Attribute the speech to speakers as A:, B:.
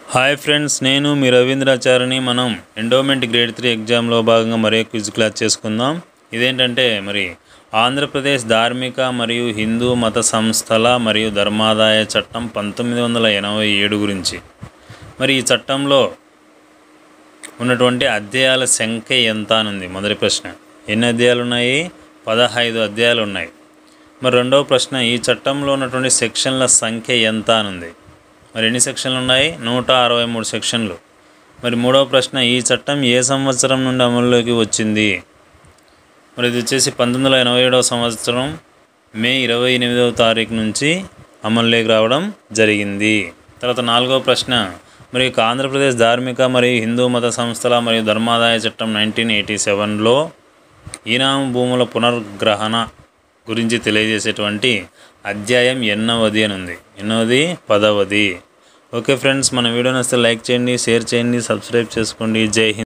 A: hi friends నేను మీ రవీంద్రాచారిని మనం endowment grade three ఎగ్జామ్లో భాగంగా మరో క్విజ్ క్లాస్ చేసుకుందాం ఇదేంటంటే మరి ఆంధ్రప్రదేశ్ ధార్మిక మరియు హిందూ మత సంస్థల మరియు ధర్మాదాయ చట్టం పంతొమ్మిది వందల ఎనభై ఏడు గురించి మరి ఈ చట్టంలో ఉన్నటువంటి అధ్యాయాల సంఖ్య ఎంత అని ఉంది మొదటి ప్రశ్న ఎన్ని అధ్యాయాలు ఉన్నాయి పదహైదు అధ్యాయాలు ఉన్నాయి మరి రెండవ ప్రశ్న ఈ చట్టంలో ఉన్నటువంటి సెక్షన్ల సంఖ్య ఎంత అని ఉంది మరి ఎన్ని సెక్షన్లు ఉన్నాయి నూట అరవై మూడు సెక్షన్లు మరి మూడవ ప్రశ్న ఈ చట్టం ఏ సంవత్సరం నుండి అమల్లోకి వచ్చింది మరి ఇది వచ్చేసి పంతొమ్మిది వందల ఎనభై ఏడవ సంవత్సరం మే ఇరవై ఎనిమిదవ తారీఖు నుంచి అమల్లోకి రావడం జరిగింది తర్వాత నాలుగవ ప్రశ్న మరి ఇక ఆంధ్రప్రదేశ్ ధార్మిక మరియు హిందూ మత సంస్థల మరియు ధర్మాదాయ చట్టం నైన్టీన్ ఎయిటీ సెవెన్లో ఈనాము భూముల పునర్గ్రహణ గురించి తెలియజేసేటువంటి అధ్యాయం ఎన్నవది అని ఉంది ఎన్నవది పదవది ఓకే ఫ్రెండ్స్ మన వీడియో నచ్చితే లైక్ చేయండి షేర్ చేయండి సబ్స్క్రైబ్ చేసుకోండి జై హింద్